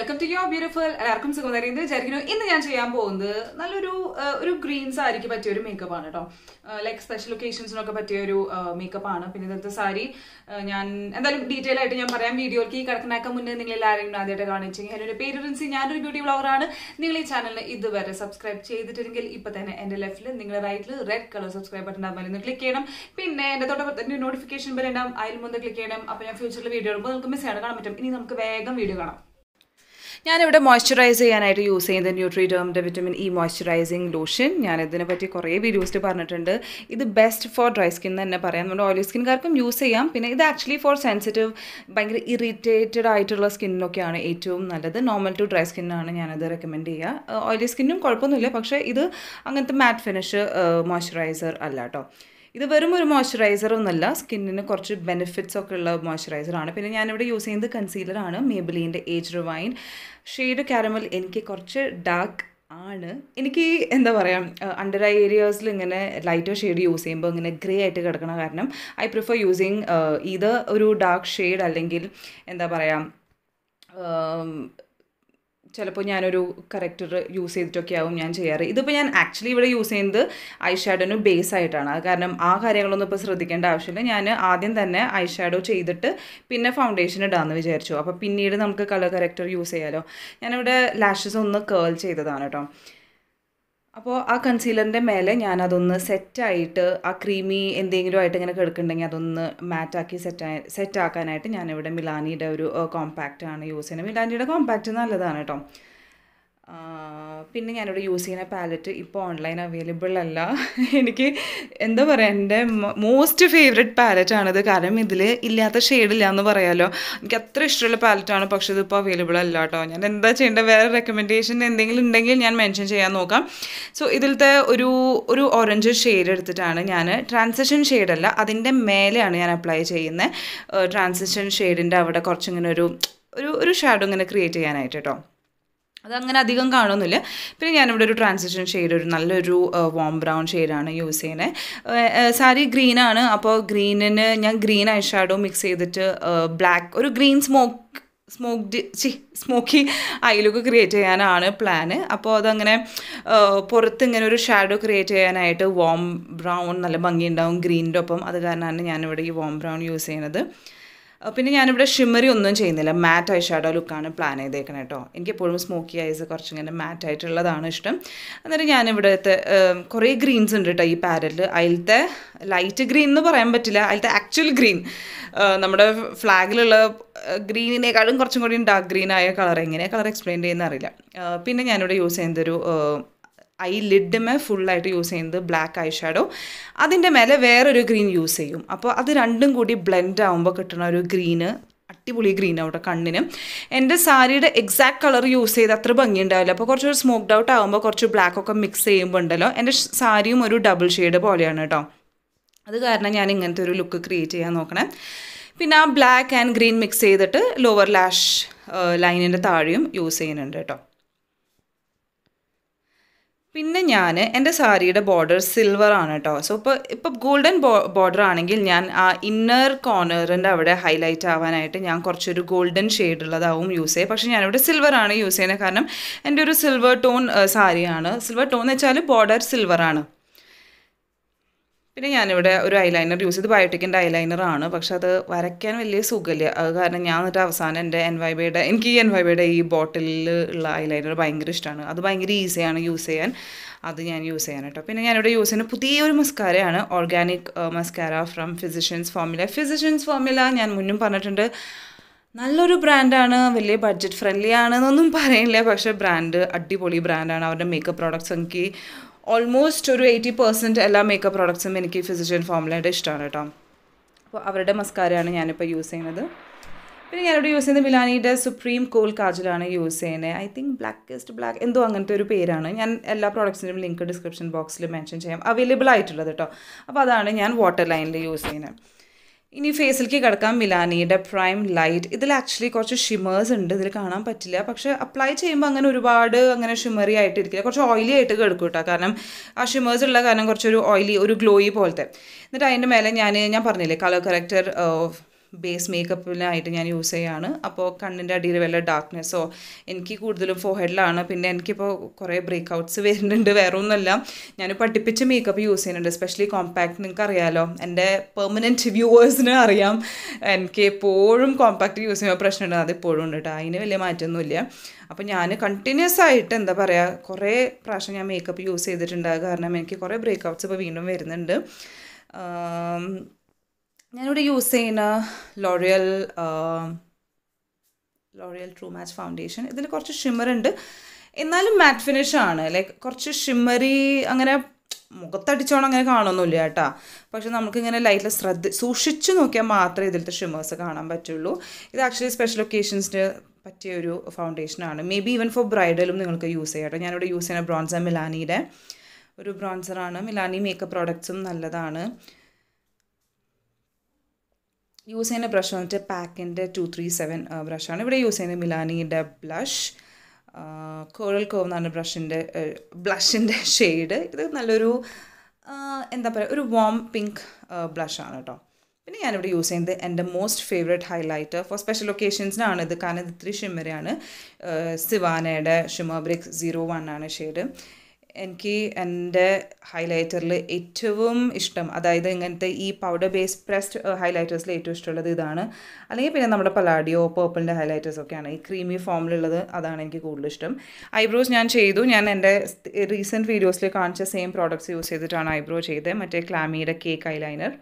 welcome to your beautiful എല്ലാവർക്കും സുഖം എന്ന് വിചാരിക്കുന്നു ഇന്ന് ഞാൻ ചെയ്യാൻ പോകുന്നത് നല്ലൊരു ആ, ഒരു ഗ്രീൻ സാരിക്ക് പറ്റിയ ഒരു മേക്കപ്പ് ആണ് കേട്ടോ ലൈക്ക് സ്പെഷ്യൽ ഒക്കേഷൻസിനൊക്കെ പറ്റിയ ഒരു മേക്കപ്പ് ആണ് പിന്നെ ഇന്നത്തെ സാരി ആ, ഞാൻ എന്തായാലും ഡീറ്റെയിൽ ആയിട്ട് ഞാൻ പറയാം വീഡിയോയ്ക്ക് ഈ കിടക്കണേക്ക് മുന്നേ നിങ്ങൾ എല്ലാവരും ആദ്യമായിട്ട് കാണിച്ചെങ്കിൽ എൻ്റെ പേര് റിൻസി ഞാനൊരു ബ്യൂട്ടി ബ്ലോഗറാണ് നിങ്ങൾ ഈ ചാനലിന് ഇതുവരെ സബ്സ്ക്രൈബ് ചെയ്തിട്ടില്ലെങ്കിൽ ഇപ്പൊ തന്നെ എൻ്റെ ലെഫ്റ്റിൽ നിങ്ങളുടെ റൈറ്റിൽ റെഡ് കളർ സബ്സ്ക്രൈബ് ബട്ടൺ ഉണ്ടാകുമ്പോൾ ഒന്ന് ക്ലിക്ക് ചെയ്യണം പിന്നെ എൻ്റെ തൊട്ടപ്പുറത്ത് നോട്ടിഫിക്കേഷൻ ബെൽ ഉണ്ടാവും അതിൽ മുന്നേ ക്ലിക്ക് ചെയ്യണം അപ്പോൾ ഞാൻ ഫ്യൂച്ചറിൽ വീഡിയോ ഇടുമ്പോൾ നിങ്ങൾക്ക് മിസ് ചെയ്യാൻ കാണാൻ പറ്റും ഇനി നമുക്ക് വേഗം വീഡിയോ കാണാം ഞാനിവിടെ മോയ്സ്ചറൈസ് ചെയ്യാനായിട്ട് യൂസ് ചെയ്യുന്നത് ന്യൂട്രിഡേമിൻ്റെ വിറ്റമിൻ ഇ മോയ്സ്ചറൈസിങ് ലോഷൻ ഞാൻ ഇതിനെ പറ്റി കുറേ വീഡിയോസിൽ പറഞ്ഞിട്ടുണ്ട് ഇത് ബെസ്റ്റ് ഫോർ ഡ്രൈ സ്കിൻ തന്നെ പറയാം നമ്മുടെ ഓയിലി സ്കിൻകാർക്കും യൂസ് ചെയ്യാം പിന്നെ ഇത് ആക്ച്വലി ഫോർ സെൻസിറ്റീവ് ഭയങ്കര ഇറിറ്റേറ്റഡ് ആയിട്ടുള്ള സ്കിന്നിനൊക്കെയാണ് ഏറ്റവും നല്ലത് നോർമൽ ടു ഡ്രൈ സ്കിന്നാണ് ഞാനത് റെക്കമെൻഡ് ചെയ്യുക ഓയിലി സ്കിന്നും കുഴപ്പമൊന്നുമില്ല പക്ഷേ ഇത് അങ്ങനത്തെ മാറ്റ് ഫിനിഷ് മോയ്സ്ചറൈസർ അല്ല കേട്ടോ ഇത് വെറും ഒരു മോയ്സ്ചറൈസർ ഒന്നല്ല സ്കിന്നിന് കുറച്ച് ബെനിഫിറ്റ്സ് ഒക്കെ ഉള്ള മോയ്സ്ചറൈസർ ആണ് പിന്നെ ഞാനിവിടെ യൂസ് ചെയ്യുന്നത് കൺസീലറാണ് മേബിലിൻ്റെ ഏജ് റിവൈൻ ഷെയ്ഡ് കാരമൽ എനിക്ക് കുറച്ച് ഡാർക്ക് ആണ് എനിക്ക് എന്താ പറയുക അണ്ടർ ഐ ഏരിയാസിൽ ഇങ്ങനെ ലൈറ്റർ ഷെയ്ഡ് യൂസ് ചെയ്യുമ്പോൾ ഇങ്ങനെ ഗ്രേ ആയിട്ട് കിടക്കണ കാരണം ഐ പ്രിഫർ യൂസിങ് ഇത് ഒരു ഡാർക്ക് ഷെയ്ഡ് അല്ലെങ്കിൽ എന്താ പറയുക ചിലപ്പോൾ ഞാനൊരു കറക്റ്റർ യൂസ് ചെയ്തിട്ടൊക്കെ ആവും ഞാൻ ചെയ്യാറ് ഇതിപ്പോൾ ഞാൻ ആക്ച്വലി ഇവിടെ യൂസ് ചെയ്യുന്നത് ഐ ഷാഡോന് ബേസ് ആയിട്ടാണ് അത് കാരണം ആ കാര്യങ്ങളൊന്നും ഇപ്പോൾ ശ്രദ്ധിക്കേണ്ട ആവശ്യമില്ല ഞാൻ ആദ്യം തന്നെ ഐ ഷാഡോ ചെയ്തിട്ട് പിന്നെ ഫൗണ്ടേഷൻ ഇടാമെന്ന് വിചാരിച്ചു അപ്പോൾ പിന്നീട് നമുക്ക് കളർ കറക്റ്റർ യൂസ് ചെയ്യാമല്ലോ ഞാനിവിടെ ലാഷസ് ഒന്ന് കേൾ ചെയ്തതാണ് കേട്ടോ അപ്പോൾ ആ കൺസീലറിൻ്റെ മേലെ ഞാനതൊന്ന് സെറ്റായിട്ട് ആ ക്രീമി എന്തെങ്കിലും ആയിട്ട് ഇങ്ങനെ കിടക്കുന്നുണ്ടെങ്കിൽ അതൊന്ന് മാറ്റാക്കി സെറ്റ് സെറ്റ് ആക്കാനായിട്ട് ഞാനിവിടെ മിലാനിയുടെ ഒരു കോമ്പാക്റ്റ് ആണ് യൂസ് ചെയ്യുന്നത് മിലാനിയുടെ കോമ്പാക്റ്റ് നല്ലതാണ് കേട്ടോ ആ, പിന്നെ ഞാനിവിടെ യൂസ് ചെയ്യുന്ന പാലറ്റ് ഇപ്പോൾ ഓൺലൈൻ അവൈലബിൾ അല്ല എനിക്ക് എന്താ പറയുക എൻ്റെ മോസ്റ്റ് ഫേവററ്റ് പാലറ്റാണിത് കാരണം ഇതിൽ ഇല്ലാത്ത ഷെയ്ഡില്ല എന്ന് പറയാമല്ലോ എനിക്ക് അത്ര ഇഷ്ടമുള്ള പാലറ്റാണ് പക്ഷേ ഇതിപ്പോൾ അവൈലബിൾ അല്ല കേട്ടോ ഞാൻ എന്താ ചെയ്യേണ്ടത് വേറെ റെക്കമെൻഡേഷൻ എന്തെങ്കിലും ഉണ്ടെങ്കിൽ ഞാൻ മെൻഷൻ ചെയ്യാൻ നോക്കാം സോ ഇതിലത്തെ ഒരു ഒരു ഓറഞ്ച് ഷെയ്ഡ് എടുത്തിട്ടാണ് ഞാൻ ട്രാൻസിഷൻ ഷെയ്ഡല്ല അതിൻ്റെ മേലെയാണ് ഞാൻ അപ്ലൈ ചെയ്യുന്നത് ട്രാൻസിഷൻ ഷെയ്ഡിൻ്റെ അവിടെ കുറച്ചിങ്ങനെ ഒരു ഒരു ഒരു ഷാഡോ ഇങ്ങനെ ക്രിയേറ്റ് ചെയ്യാനായിട്ട് കേട്ടോ അതങ്ങനെ അധികം കാണുന്നില്ല പിന്നെ ഞാനിവിടെ ഒരു ട്രാൻസിഷൻ ഷെയ്ഡ് ഒരു നല്ലൊരു വോം ബ്രൗൺ ഷെയ്ഡാണ് യൂസ് ചെയ്യുന്നത് സാരി ഗ്രീനാണ് അപ്പോൾ ഗ്രീനിന് ഞാൻ ഗ്രീൻ ഐ ഷാഡോ മിക്സ് ചെയ്തിട്ട് ബ്ലാക്ക് ഒരു ഗ്രീൻ സ്മോക്ക് സ്മോക്ക് ചി സ്മോക്കി ഐലുക്ക് ക്രിയേറ്റ് ചെയ്യാനാണ് പ്ലാന് അപ്പോൾ അതങ്ങനെ ആ, പുറത്ത് ഇങ്ങനെ ഒരു ഷാഡോ ക്രിയേറ്റ് ചെയ്യാനായിട്ട് വോം ബ്രൗൺ നല്ല ഭംഗിയുണ്ടാവും ഗ്രീനിൻ്റെ ഒപ്പം അത് കാരണമാണ് ഞാനിവിടെ ഈ വോം ബ്രൗൺ യൂസ് ചെയ്യുന്നത് ആ, പിന്നെ ഞാനിവിടെ ഷിമ്മറി ഒന്നും ചെയ്യുന്നില്ല മാറ്റ് ഐ ഷാഡോ ലുക്കാണ് പ്ലാൻ ചെയ്തേക്കണേ കേട്ടോ എനിക്കെപ്പോഴും സ്മോക്കി ഐസ് കുറച്ചിങ്ങനെ മാറ്റ് ആയിട്ടുള്ളതാണ് ഇഷ്ടം എന്നിട്ട് ഞാനിവിടുത്തെ കുറേ ഗ്രീൻസ് ഉണ്ട് കേട്ടോ ഈ പാരലിൽ അതിലത്തെ ലൈറ്റ് ഗ്രീൻ എന്ന് പറയാൻ പറ്റില്ല അതിലത്തെ ആക്ച്വൽ ഗ്രീൻ നമ്മുടെ ഫ്ലാഗിലുള്ള ഗ്രീനിനേക്കാളും കുറച്ചും കൂടി ഡാർക്ക് ഗ്രീൻ ആയ കളർ എങ്ങനെയാണ് കളർ എക്സ്പ്ലെയിൻ ചെയ്യുന്ന അറിയില്ല ആ, പിന്നെ ഞാനിവിടെ യൂസ് ചെയ്യുന്നതൊരു ഐ ലിഡ്മേ ഫുള്ളായിട്ട് യൂസ് ചെയ്യുന്നത് ബ്ലാക്ക് ഐ ഷാഡോ അതിൻ്റെ മേലെ വേറൊരു ഗ്രീൻ യൂസ് ചെയ്യും അപ്പോൾ അത് രണ്ടും കൂടി ബ്ലെൻഡ് ആകുമ്പോൾ കിട്ടുന്ന ഒരു ഗ്രീന് അടിപൊളി ഗ്രീൻ അവിടെ കണ്ണിന് എൻ്റെ സാരിയുടെ എക്സാക്ട് കളർ യൂസ് ചെയ്ത് അത്ര ഭംഗി ഉണ്ടാവില്ല അപ്പോൾ കുറച്ചൊരു സ്മോക്ഡ് ഔട്ട് ആകുമ്പോൾ കുറച്ച് ബ്ലാക്ക് ഒക്കെ മിക്സ് ചെയ്യുമ്പോൾ ഉണ്ടല്ലോ എൻ്റെ ഷ് സാരിയും ഒരു ഡബിൾ ഷെയ്ഡ് പോലെയാണ് കേട്ടോ അത് കാരണം ഞാൻ ഇങ്ങനത്തെ ഒരു ലുക്ക് ക്രിയേറ്റ് ചെയ്യാൻ നോക്കണേ പിന്നെ ആ ബ്ലാക്ക് ആൻഡ് ഗ്രീൻ മിക്സ് ചെയ്തിട്ട് ലോവർ ലാഷ് ലൈനിൻ്റെ താഴെയും യൂസ് ചെയ്യുന്നുണ്ട് കേട്ടോ പിന്നെ ഞാൻ എൻ്റെ സാരിയുടെ ബോർഡർ സിൽവർ ആണ് കേട്ടോ സോ ഇപ്പോൾ ഇപ്പോൾ ഗോൾഡൻ ബോർഡർ ആണെങ്കിൽ ഞാൻ ആ ഇന്നർ കോർണറിൻ്റെ അവിടെ ഹൈലൈറ്റ് ആവാനായിട്ട് ഞാൻ കുറച്ചൊരു ഗോൾഡൻ ഷെയ്ഡ് ഉള്ളതാവും യൂസ് ചെയ്യുക പക്ഷേ ഞാനിവിടെ സിൽവർ ആണ് യൂസ് ചെയ്യുന്നത് കാരണം എൻ്റെ ഒരു സിൽവർ ടോൺ സാരിയാണ് സിൽവർ ടോൺ എന്ന് വെച്ചാൽ ബോർഡർ സിൽവർ ആണ് പിന്നെ ഞാനിവിടെ ഒരു ഐലൈനർ യൂസ് ചെയ്ത് ബയോട്ടിക്കിൻ്റെ ഐലൈനർ ആണ് പക്ഷെ അത് വരയ്ക്കാൻ വലിയ സുഖമില്ല അത് കാരണം ഞാൻ എന്നിട്ട് അവസാനം എൻ്റെ എൻ വൈ ബിയുടെ എനിക്ക് ഈ എൻ വൈ ബിയുടെ ഈ ബോട്ടിലിൽ ഉള്ള ഐലൈനർ ഭയങ്കര ഇഷ്ടമാണ് അത് ഭയങ്കര ഈസിയാണ് യൂസ് ചെയ്യാൻ അത് ഞാൻ യൂസ് ചെയ്യാൻ കേട്ടോ പിന്നെ ഞാനിവിടെ യൂസ് ചെയ്യുന്ന പുതിയൊരു മസ്കാരയാണ് organic mascara from Physicians Formula Physicians Formula ഞാൻ മുന്നും പറഞ്ഞിട്ടുണ്ട് നല്ലൊരു ബ്രാൻഡാണ് വലിയ ബഡ്ജറ്റ് ഫ്രണ്ട്ലി ആണെന്നൊന്നും പറയില്ല പക്ഷേ ബ്രാൻഡ് അടിപൊളി ബ്രാൻഡാണ് അവരുടെ മേക്കപ്പ് പ്രോഡക്റ്റ്സ് എനിക്ക് ഓൾമോസ്റ്റ് ഒരു എയ്റ്റി പെർസെൻറ്റ് എല്ലാ മേക്കപ്പ് പ്രോഡക്ട്സും എനിക്ക് ഫിസിഷ്യൻ ഫോർമുലയുടെ ഇഷ്ടമാണ് കേട്ടോ അപ്പോൾ അവരുടെ മസ്കാരയാണ് ഞാനിപ്പോൾ യൂസ് ചെയ്യുന്നത് പിന്നെ ഞാനിവിടെ യൂസ് ചെയ്യുന്നത് മിലാനിയുടെ സുപ്രീം കൂൾ കാജലാണ് യൂസ് ചെയ്യുന്നത് ഐ തിങ്ക് ബ്ലാക്കസ്റ്റ് ബ്ലാക്ക് എന്തോ അങ്ങനത്തെ ഒരു പേരാണ് ഞാൻ എല്ലാ പ്രോഡക്ട്സിൻ്റെയും ലിങ്ക് ഡിസ്ക്രിപ്ഷൻ ബോക്സിൽ മെൻഷൻ ചെയ്യാം അവൈലബിൾ ആയിട്ടുള്ളത് കേട്ടോ അപ്പോൾ അതാണ് ഞാൻ വാട്ടർ ലൈനിൽ യൂസ് ചെയ്യുന്നത് ഇനി ഫേസിലേക്ക് കിടക്കാം മിലാനിയുടെ പ്രൈം ലൈറ്റ് ഇതിൽ ആക്ച്വലി കുറച്ച് ഷിമേഴ്സ് ഉണ്ട് ഇതിൽ കാണാൻ പറ്റില്ല പക്ഷെ അപ്ലൈ ചെയ്യുമ്പോൾ അങ്ങനെ ഒരുപാട് അങ്ങനെ ഷിമറി ആയിട്ട് ഇരിക്കില്ല കുറച്ച് ഓയിലി ആയിട്ട് കിടക്കും കേട്ടോ കാരണം ആ ഷിമേഴ്സ് ഉള്ള കാരണം കുറച്ചൊരു ഓയിലി ഒരു ഗ്ലോയി പോലത്തെ എന്നിട്ട് അതിൻ്റെ മേലെ ഞാൻ ഞാൻ പറഞ്ഞില്ലേ കളർ കറക്റ്റർ ബേസ് മേക്കപ്പിനായിട്ട് ഞാൻ യൂസ് ചെയ്യാണ് അപ്പോൾ കണ്ണിൻ്റെ അടിയിൽ വല്ല ഡാർക്ക്നെസ്സോ എനിക്ക് കൂടുതലും ഫോഹെഡിലാണ് പിന്നെ എനിക്കിപ്പോൾ കുറേ ബ്രേക്ക് ഔട്ട്സ് വരുന്നുണ്ട് വേറെ ഒന്നുമല്ല ഞാൻ പഠിപ്പിച്ച മേക്കപ്പ് യൂസ് ചെയ്യുന്നുണ്ട് എസ്പെഷ്യലി കോമ്പാക്ട് നിങ്ങൾക്ക് അറിയാലോ എൻ്റെ പെർമനൻറ്റ് വ്യൂവേഴ്സിന് അറിയാം എനിക്ക് എപ്പോഴും കോമ്പാക്ട് യൂസ് ചെയ്യുമ്പോൾ പ്രശ്നമുണ്ട് അത് ഇപ്പോഴും ഉണ്ട് കേട്ടോ അതിന് വലിയ മാറ്റമൊന്നുമില്ല അപ്പോൾ ഞാൻ കണ്ടിന്യൂസ് ആയിട്ട് എന്താ പറയുക കുറേ പ്രാവശ്യം ഞാൻ മേക്കപ്പ് യൂസ് ചെയ്തിട്ടുണ്ട് അത് കാരണം എനിക്ക് കുറേ ബ്രേക്ക് ഔട്ട്സ് ഇപ്പോൾ വീണ്ടും വരുന്നുണ്ട് ആം, ഞാനിവിടെ യൂസ് ചെയ്യുന്ന L'Oreal L'Oreal true match foundation ഇതിൽ കുറച്ച് ഷിമ്മർ ഉണ്ട് എന്നാലും മാറ്റ് ഫിനിഷ് ആണ് ലൈക്ക് കുറച്ച് ഷിമ്മറി അങ്ങനെ മുഖത്തടിച്ചോണം അങ്ങനെ കാണുന്നില്ല കേട്ടാ പക്ഷെ നമുക്കിങ്ങനെ ലൈറ്റിൽ ശ്രദ്ധ സൂക്ഷിച്ച് നോക്കിയാൽ മാത്രമേ ഇതിലത്തെ ഷിമ്മേഴ്സ് കാണാൻ പറ്റുള്ളൂ ഇത് ആക്ച്വലി സ്പെഷ്യൽ ഒക്കേഷൻസിന് പറ്റിയ ഒരു ഫൗണ്ടേഷനാണ് മേ ബി ഈവൻ ഫോർ ബ്രൈഡലും നിങ്ങൾക്ക് യൂസ് ചെയ്യാം കേട്ടോ ഞാനിവിടെ യൂസ് ചെയ്യുന്ന ബ്രോൺസർ മിലാനിയുടെ ഒരു ബ്രോൺസറാണ് മിലാനി മേക്കപ്പ് പ്രോഡക്ട്സും നല്ലതാണ് യൂസ് ചെയ്യുന്ന ബ്രഷ് വന്നിട്ട് പാക്കിൻ്റെ ടു ത്രീ സെവൻ ബ്രഷാണ് ഇവിടെ യൂസ് ചെയ്യുന്നത് മിലാനിയുടെ ബ്ലഷ് കോറൽ കോവ് എന്നാണ് ബ്രഷിൻ്റെ ബ്ലഷിൻ്റെ ഷെയ്ഡ് ഇത് നല്ലൊരു ആ, എന്താ പറയുക ഒരു വാം പിങ്ക് ബ്ലഷാണ് കേട്ടോ പിന്നെ ഞാനിവിടെ യൂസ് ചെയ്യുന്നത് എൻ്റെ most favourite highlighter for special ഒക്കേഷൻസിനാണ് ഇത് കാരണം ഇത് ഇത്തിരി ഷിമ്മറിയാണ് സിവാനയുടെ ഷിമർ ബ്രിക്സ് സീറോ വൺ ആണ് ഷെയ്ഡ് എനിക്ക് എൻ്റെ ഹൈലൈറ്ററിൽ ഏറ്റവും ഇഷ്ടം അതായത് ഇങ്ങനത്തെ ഈ പൗഡർ ബേസ് പ്രസ്ഡ് ഹൈലൈറ്റേഴ്സിൽ ഏറ്റവും ഇഷ്ടമുള്ളത് ഇതാണ് അല്ലെങ്കിൽ പിന്നെ നമ്മുടെ പലാഡിയോ പേർപ്പിളിൻ്റെ ഹൈലൈറ്റേഴ്സ് ഒക്കെയാണ് ഈ ക്രീമി ഫോമിലുള്ളത് അതാണ് എനിക്ക് കൂടുതൽ ഇഷ്ടം ഐബ്രോസ് ഞാൻ ചെയ്തു ഞാൻ എൻ്റെ റീസെൻറ്റ് വീഡിയോസിൽ കാണിച്ച സെയിം പ്രോഡക്ട്സ് യൂസ് ചെയ്തിട്ടാണ് ഐബ്രോ ചെയ്തത് മറ്റേ ക്ലാമിയുടെ കേക്ക് ഐലൈനർ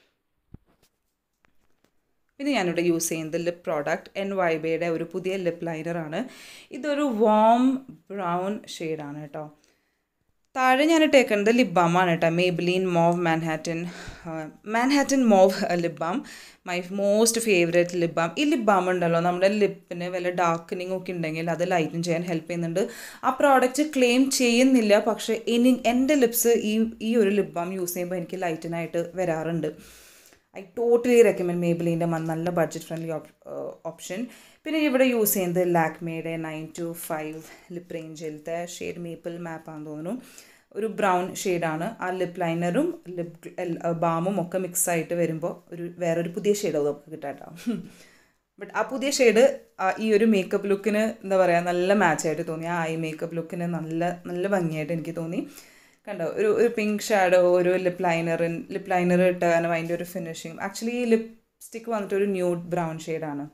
പിന്നെ ഞാനിവിടെ യൂസ് ചെയ്യുന്നത് ലിപ് പ്രോഡക്റ്റ് എൻ വൈബയുടെ ഒരു പുതിയ ലിപ്പ് ലൈനറാണ് ഇതൊരു വാം ബ്രൗൺ ഷെയ്ഡാണ് കേട്ടോ താഴെ ഞാൻ ഇട്ടേക്കുന്നത് ലിപ് ബാമാണ് കേട്ടോ Maybelline mauve Manhattan Manhattan mauve lip balm my most favourite lip balm ഈ ലിപ് ബാം ഉണ്ടല്ലോ നമ്മുടെ ലിപ്പിന് വല്ല ഡാർക്കനിങ് ഒക്കെ ഉണ്ടെങ്കിൽ അത് ലൈറ്റൻ ചെയ്യാൻ ഹെൽപ്പ് ചെയ്യുന്നുണ്ട് ആ പ്രോഡക്റ്റ് ക്ലെയിം ചെയ്യുന്നില്ല പക്ഷേ ഇനി എൻ്റെ ലിപ്സ് ഈ ഈ ഒരു ലിപ് ബാം യൂസ് ചെയ്യുമ്പോൾ എനിക്ക് ലൈറ്റനായിട്ട് വരാറുണ്ട് ഐ ടോട്ടലി റെക്കമെൻഡ് മേബിലിൻ്റെ നല്ല ബഡ്ജറ്റ് ഫ്രണ്ട്ലി ഓപ്ഷൻ പിന്നെ ഇവിടെ യൂസ് ചെയ്യുന്നത് ലാക്മേയുടെ നയൻ ടു ഫൈവ് ലിപ്പ് റേഞ്ചിലത്തെ ഷെയ്ഡ് മേപ്പിൾ മാപ്പാന്ന് തോന്നുന്നു ഒരു ബ്രൗൺ ഷെയ്ഡാണ് ആ ലിപ്പ് ലൈനറും ലിപ്പ് ബാമും ഒക്കെ മിക്സ് ആയിട്ട് വരുമ്പോൾ ഒരു വേറൊരു പുതിയ ഷെയ്ഡ് നമുക്ക് കിട്ടാട്ടോ ബട്ട് ആ പുതിയ ഷെയ്ഡ് ഈ ഒരു മേക്കപ്പ് ലുക്കിന് എന്താ പറയുക നല്ല മാച്ചായിട്ട് തോന്നി ആ ഐ മേക്കപ്പ് ലുക്കിന് നല്ല നല്ല ഭംഗിയായിട്ട് എനിക്ക് തോന്നി കണ്ടോ ഒരു ഒരു പിങ്ക് ഷാഡോ ഒരു ലിപ്പ് ലൈനർ ലിപ്പ് ലൈനർ ഇട്ട് കാരണം അതിൻ്റെ ഒരു ഫിനിഷിങ് ആക്ച്വലി ഈ ലിപ്സ്റ്റിക്ക് വന്നിട്ട് ഒരു ന്യൂഡ് ബ്രൗൺ ഷെയ്ഡാണ്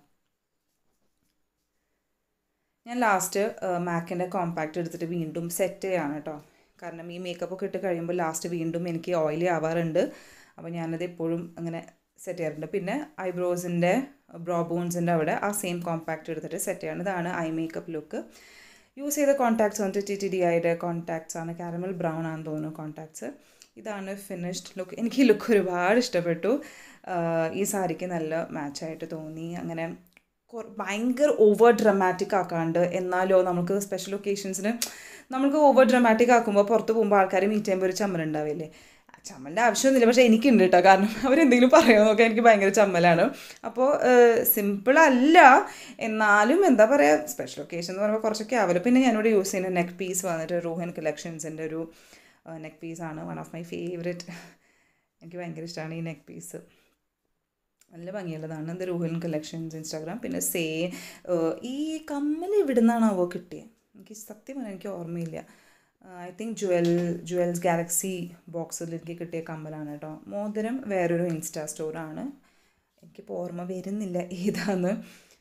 ഞാൻ ലാസ്റ്റ് മാക്കിൻ്റെ കോമ്പാക്റ്റ് എടുത്തിട്ട് വീണ്ടും സെറ്റ് ചെയ്യാണ് കേട്ടോ കാരണം ഈ മേക്കപ്പ് ഒക്കെ ഇട്ട് കഴിയുമ്പോൾ ലാസ്റ്റ് വീണ്ടും എനിക്ക് ഓയിലി ആവാറുണ്ട് അപ്പോൾ ഞാനത് എപ്പോഴും അങ്ങനെ സെറ്റ് ചെയ്യാറുണ്ട് പിന്നെ ഐബ്രോസിൻ്റെ ബ്രോ ബോൺസിൻ്റെ അവിടെ ആ സെയിം കോമ്പാക്റ്റ് എടുത്തിട്ട് സെറ്റ് ചെയ്യാണ് ഇതാണ് ഐ മേക്കപ്പ് ലുക്ക് യൂസ് ചെയ്ത കോൺടാക്ട്സ് വന്നിട്ട് ടി ടി ഡി ഐയുടെ കോൺടാക്ട്സ് ആണ് കാരമൽ ബ്രൗൺ ആണെന്ന് തോന്നുന്നു കോൺടാക്ട്സ് ഇതാണ് ഫിനിഷ്ഡ് ലുക്ക് എനിക്ക് ഈ ലുക്ക് ഒരുപാട് ഇഷ്ടപ്പെട്ടു ഈ സാരിക്ക് നല്ല മാച്ചായിട്ട് തോന്നി അങ്ങനെ ഭയങ്കര ഓവർ ഡ്രമാറ്റിക് ആക്കാണ്ട് എന്നാലോ നമുക്ക് സ്പെഷ്യൽ ഒക്കേഷൻസിന് നമുക്ക് ഓവർ ഡ്രമാറ്റിക് ആക്കുമ്പോൾ പുറത്ത് പോകുമ്പോൾ ആൾക്കാർ മീറ്റ് ചെയ്യുമ്പോൾ ഒരു ചമ്മലുണ്ടാവില്ലേ ചമ്മലിൻ്റെ ആവശ്യമൊന്നുമില്ല പക്ഷേ എനിക്കുണ്ട് കേട്ടോ കാരണം അവരെന്തെങ്കിലും പറയാൻ നോക്കാൻ എനിക്ക് ഭയങ്കര ചമ്മലാണ് അപ്പോൾ സിമ്പിൾ അല്ല എന്നാലും എന്താ പറയുക സ്പെഷ്യൽ ഒക്കേഷൻ എന്ന് പറയുമ്പോൾ കുറച്ചൊക്കെ ആവില്ല പിന്നെ ഞാനിവിടെ യൂസ് ചെയ്യുന്ന നെക്ക് പീസ് വന്നിട്ട് റോഹൻ കളക്ഷൻസിൻ്റെ ഒരു നെക്ക് പീസാണ് വൺ ഓഫ് മൈ ഫേവറേറ്റ് എനിക്ക് ഭയങ്കര ഇഷ്ടമാണ് ഈ നെക്ക് പീസ് നല്ല ഭംഗിയുള്ളതാണ് ഇത് റൂഹൻ കളക്ഷൻസ് ഇൻസ്റ്റാഗ്രാം പിന്നെ സേ ഈ കമ്മൽ ഇവിടെ നിന്നാണാവോ കിട്ടിയത് എനിക്ക് സത്യം പറഞ്ഞാൽ എനിക്ക് ഓർമ്മയില്ല I think jewel jewels galaxy ബോക്സിൽ എനിക്ക് കിട്ടിയ കമ്മലാണ് കേട്ടോ മോതിരം വേറൊരു ഇൻസ്റ്റാ സ്റ്റോറാണ് എനിക്കിപ്പോൾ ഓർമ്മ വരുന്നില്ല ഏതാന്ന്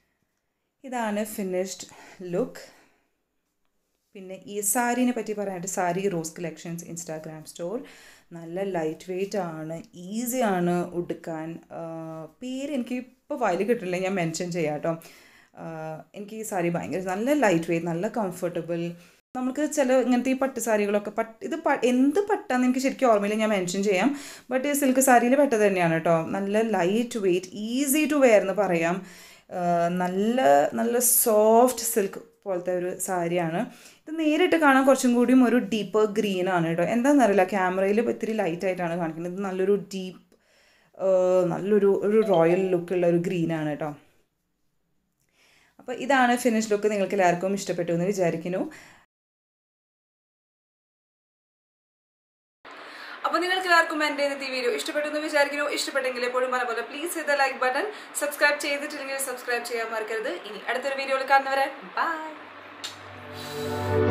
ഇതാണ് ഫിനിഷ്ഡ് ലുക്ക് പിന്നെ ഈ സാരീനെ പറ്റി പറയാനായിട്ട് sari rose collections Instagram store നല്ല ലൈറ്റ് വെയ്റ്റ് ആണ് ഈസിയാണ് ഉടുക്കാൻ പേര് എനിക്ക് ഇപ്പോൾ വയൽ കിട്ടില്ല ഞാൻ മെൻഷൻ ചെയ്യാം കേട്ടോ എനിക്ക് ഈ സാരി ഭയങ്കര നല്ല ലൈറ്റ് വെയ്റ്റ് നല്ല കംഫർട്ടബിൾ നമുക്ക് ചില ഇങ്ങനത്തെ ഈ പട്ട് സാരികളൊക്കെ പട്ട് ഇത് പ എന്ത് പട്ടാന്ന് എനിക്ക് ശരിക്കും ഓർമ്മയില്ല ഞാൻ മെൻഷൻ ചെയ്യാം ബട്ട് ഈ സിൽക്ക് സാരിയിൽ പെട്ട തന്നെയാണ് കേട്ടോ നല്ല light weight easy to wear എന്ന് പറയാം നല്ല നല്ല സോഫ്റ്റ് സിൽക്ക് പോലത്തെ ഒരു സാരിയാണ് ഇത് നേരിട്ട് കാണാൻ കുറച്ചും കൂടിയും ഒരു ഡീപ്പർ ഗ്രീൻ ആണ് കേട്ടോ എന്താണെന്നറിയില്ല ക്യാമറയിൽ ഇത്തിരി ലൈറ്റ് ആയിട്ടാണ് കാണിക്കുന്നത് ഇത് നല്ലൊരു ഡീപ്പ് നല്ലൊരു ഒരു റോയൽ ലുക്കുള്ള ഒരു ഗ്രീനാണ് കേട്ടോ അപ്പോൾ ഇതാണ് ഫിനിഷ് ലുക്ക് നിങ്ങൾക്ക് എല്ലാവർക്കും ഇഷ്ടപ്പെട്ടു എന്ന് വിചാരിക്കുന്നു അപ്പോൾ നിങ്ങൾക്ക് എല്ലാവർക്കും എൻ്റെ ഇന്നത്തെ ഈ വീഡിയോ ഇഷ്ടപ്പെട്ടു എന്ന് വിചാരിക്കുന്നു ഇഷ്ടപ്പെട്ടെങ്കിൽ എപ്പോഴും പറഞ്ഞ പോലെ പ്ലീസ് ചെയ്ത ലൈക്ക് ബട്ടൺ സബ്സ്ക്രൈബ് ചെയ്തിട്ടില്ലെങ്കിൽ സബ്സ്ക്രൈബ് ചെയ്യാൻ മറക്കരുത് ഇനി അടുത്തൊരു വീഡിയോയിൽ കാണുന്നവരെ ബൈ